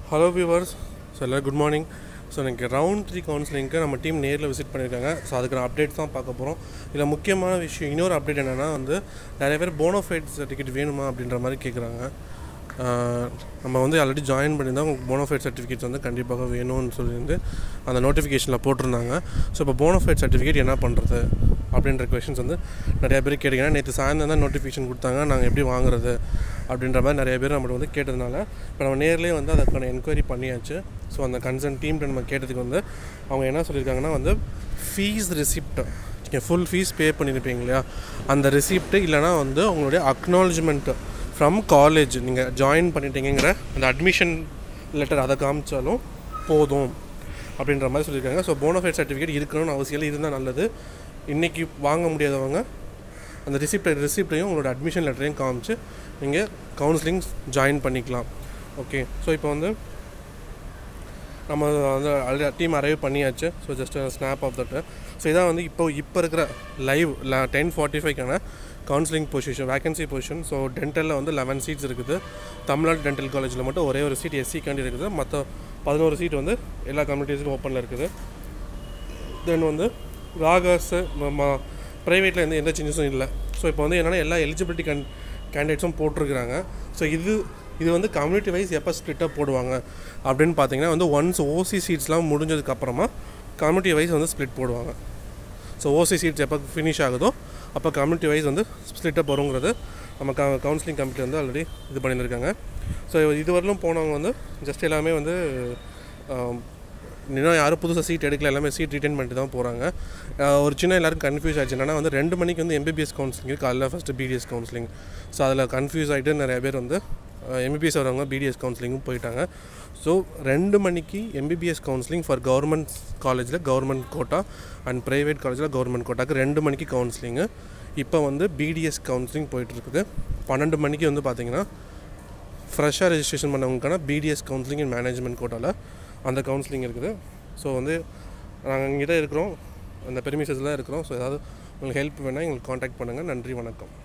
hello viewers so எல்லோரும் good morning so எனக்கு round three கவுன்சிலிங்க்கு நம்ம டீம் நேரில் விசிட் பண்ணியிருக்காங்க ஸோ அதுக்கு நான் அப்டேட்ஸ் தான் பார்க்க போகிறோம் இதில் முக்கியமான விஷயம் இன்னொரு அப்டேட் என்னென்னா வந்து நிறைய பேர் போனோஃபைட் சர்டிஃபிகேட் வேணுமா அப்படின்ற மாதிரி கேட்குறாங்க ஆஹ் நம்ம வந்து ஆல்ரெடி ஜாயின் பண்ணியிருந்தோம் உங்களுக்கு போனோஃபைட் சர்டிஃபிகேட்ஸ் வந்து கண்டிப்பாக வேணும்னு சொல்லியிருந்து அந்த நோட்டிஃபிகேஷனில் போட்டிருந்தாங்க ஸோ இப்போ போனோஃபைட் சர்டிஃபிகேட் என்ன பண்ணுறது அப்படின்ற கொஷின்ஸ் வந்து நிறைய பேர் கேட்டிங்கன்னா நேற்று சாயந்தரம் தான் நோட்டிஃபிகேஷன் கொடுத்தாங்க நாங்கள் எப்படி வாங்குறது அப்படின்ற மாதிரி நிறைய பேர் நம்மகிட்ட வந்து கேட்டதுனால இப்போ நம்ம நேர்லேயே வந்து அதுக்கான என்கொயரி பண்ணியாச்சு ஸோ அந்த கன்சர்ன் டீம்கிட்ட நம்ம கேட்டதுக்கு வந்து அவங்க என்ன சொல்லியிருக்காங்கன்னா வந்து ஃபீஸ் ரிசிப்ட் நீங்கள் ஃபுல் ஃபீஸ் பே பண்ணியிருப்பீங்க இல்லையா அந்த ரிசிப்ட்டு இல்லைனா வந்து உங்களுடைய அக்னாலஜ்மெண்ட்டு ஃப்ரம் காலேஜ் நீங்கள் ஜாயின் பண்ணிட்டீங்கிற அந்த அட்மிஷன் லெட்டர் அதை காமிச்சாலும் போதும் அப்படின்ற மாதிரி சொல்லியிருக்காங்க ஸோ போனோஃபைட் சர்டிஃபிகேட் இருக்கணும்னு அவசியம் இல்லை இருந்தால் நல்லது இன்றைக்கி வாங்க முடியாதவங்க அந்த ரிசிப்ட் ரிசிப்டையும் உங்களோட அட்மிஷன் லெட்டரையும் காமிச்சு நீங்கள் கவுன்சிலிங் ஜாயின் பண்ணிக்கலாம் ஓகே ஸோ இப்போ வந்து நம்ம வந்து ஆல்ரெடி டீம் அரைவ் பண்ணியாச்சு ஸோ ஜஸ்ட் ஸ்னாப் ஆஃப் தட்டு ஸோ இதான் வந்து இப்போ இப்போ இருக்கிற லைவ் டென் ஃபார்ட்டி ஃபைவ்க்கான counselling position vacancy position so டென்டலில் வந்து லெவன் சீட்ஸ் இருக்குது தமிழ்நாடு டென்டல் காலேஜில் மட்டும் ஒரே ஒரு சீட் எஸ்சி காண்டி இருக்குது மற்ற பதினோரு சீட் வந்து எல்லா கம்யூனிட்டிஸுக்கும் ஓப்பனில் இருக்குது தென் வந்து ராகர்ஸு ப்ரைவேட்டில் எந்த எந்த சேஞ்சஸும் இல்லை ஸோ இப்போ வந்து என்னென்னா எல்லா எலிஜிபிலிட்டி கேன் கேண்டிடேட்ஸும் போட்டிருக்கிறாங்க ஸோ இது இது வந்து கம்யூனிட்டி வைஸ் எப்போ ஸ்ப்ளிட்டாக போடுவாங்க அப்படின்னு பார்த்தீங்கன்னா வந்து ஒன்ஸ் ஓசி சீட்ஸ்லாம் முடிஞ்சதுக்கப்புறமா கம்யூனிட்டி வைஸ் வந்து ஸ்ப்ளிட் போடுவாங்க ஸோ ஓசி சீட்ஸ் எப்போ ஃபினிஷ் ஆகுதோ அப்போ கம்யூனிட்டி வைஸ் வந்து ஸ்ப்ளிட்டாக போகிறோங்கிறது நம்ம க கவுன்சிலிங் கமிட்டி வந்து ஆல்ரெடி இது பண்ணியிருக்காங்க ஸோ இதுவரையிலும் போனவங்க வந்து ஜஸ்ட் எல்லாமே வந்து ஆம், இன்னும் யாரும் புதுசாக சீட் எடுக்கல எல்லாமே சீட் ரிட்டைன் பண்ணிட்டு தான் போகிறாங்க ஒரு சின்ன எல்லாருக்கும் கன்ஃபியூஸ் ஆச்சு என்னன்னா வந்து ரெண்டு மணிக்கு வந்து எம்பிபிஎஸ் கவுன்சிலிங் இருக்குது காலைல ஃபஸ்ட்டு பிடிஎஸ் கவுன்சிலிங் ஸோ அதில் கன்ஃபியூஸ் ஆகிட்டு நிறைய பேர் வந்து எம்பிபிஎஸ் வரவங்க பிடிஎஸ் கவுன்சிலிங்கும் போயிட்டாங்க ஸோ ரெண்டு மணிக்கு எம்பிபிஎஸ் கவுன்சிலிங் ஃபார் கவர்மெண்ட் காலேஜில் கவர்மெண்ட் கோட்டா அண்ட் ப்ரைவேட் காலேஜில் கவர்மெண்ட் கோட்டாக்கு ரெண்டு மணிக்கு கவுன்சிலிங்கு இப்போ வந்து பிடிஎஸ் கவுன்சிலிங் போயிட்டுருக்குது பன்னெண்டு மணிக்கு வந்து பார்த்தீங்கன்னா ஃப்ரெஷ்ஷாக ரெஜிஸ்ட்ரேஷன் பண்ணவங்களுக்கான பிடிஎஸ் கவுன்சிலிங் அண்ட் மேனேஜ்மெண்ட் கோட்டாவில் அந்த கவுன்சிலிங் இருக்குது ஸோ வந்து நாங்கள் இங்கே தான் இருக்கிறோம் அந்த பெருமிசஸில் இருக்கிறோம் ஸோ ஏதாவது உங்களுக்கு ஹெல்ப் வேணால் எங்களுக்கு காண்டாக்ட் பண்ணுங்கள் நன்றி வணக்கம்